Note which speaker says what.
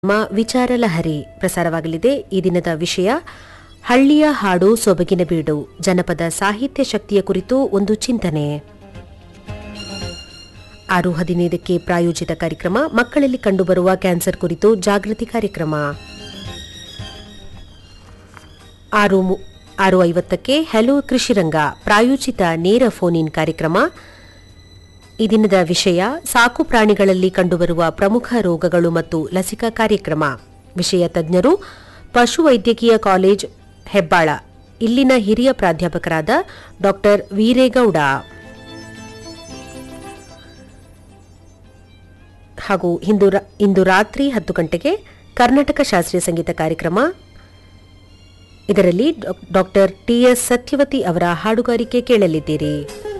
Speaker 1: ಮ ವಿಚಾರ ಲಹರಿ ಪ್ರಸಾರವಾಗಲಿದೆ ಈ ದಿನದ ವಿಷಯ ಹಳ್ಳಿಯ ಹಾಡು ಸೊಬಗಿನ ಬೀಡು ಜನಪದ ಸಾಹಿತ್ಯ ಶಕ್ತಿಯ ಕುರಿತು ಒಂದು ಚಿಂತನೆ ಆರು ಹದಿನೈದಕ್ಕೆ ಪ್ರಾಯೋಜಿತ ಕಾರ್ಯಕ್ರಮ ಮಕ್ಕಳಲ್ಲಿ ಕಂಡುಬರುವ ಕ್ಯಾನ್ಸರ್ ಕುರಿತು ಜಾಗೃತಿ ಕಾರ್ಯಕ್ರಮ ಆರು ಮು- ಆರು ಐವತ್ತಕ್ಕೆ ಹೆಲೋ ಕೃಷಿರಂಗ ಪ್ರಾಯೋಜಿತ ನೇರ ಫೋನ್ ಇನ್ ಕಾರ್ಯಕ್ರಮ ಈ ದಿನದ ವಿಷಯ ಸಾಕು ಪ್ರಾಣಿಗಳಲ್ಲಿ ಕಂಡುಬರುವ ಪ್ರಮುಖ ರೋಗಗಳು ಮತ್ತು ಲಸಿಕಾ ಕಾರ್ಯಕ್ರಮ ವಿಷಯ ತಜ್ಞರು ಪಶುವೈದ್ಯಕೀಯ ಕಾಲೇಜ್ ಹೆಬ್ಬಾಳ ಇಲ್ಲಿನ ಹಿರಿಯ ಪ್ರಾಧ್ಯಾಪಕರಾದ ಡಾಕ್ಟರ್ ವೀರೇಗೌಡ ಹಾಗೂ ಇಂದು ರಾ- ಇಂದು ರಾತ್ರಿ ಹತ್ತು ಗಂಟೆಗೆ ಕರ್ನಾಟಕ ಶಾಸ್ತ್ರೀಯ ಸಂಗೀತ ಕಾರ್ಯಕ್ರಮ ಇದರಲ್ಲಿ ಡಾಕ್ಟರ್ ಟಿಎಸ್ ಸತ್ಯವತಿ ಅವರ ಹಾಡುಗಾರಿಕೆ ಕೇಳಲಿದ್ದೀರಿ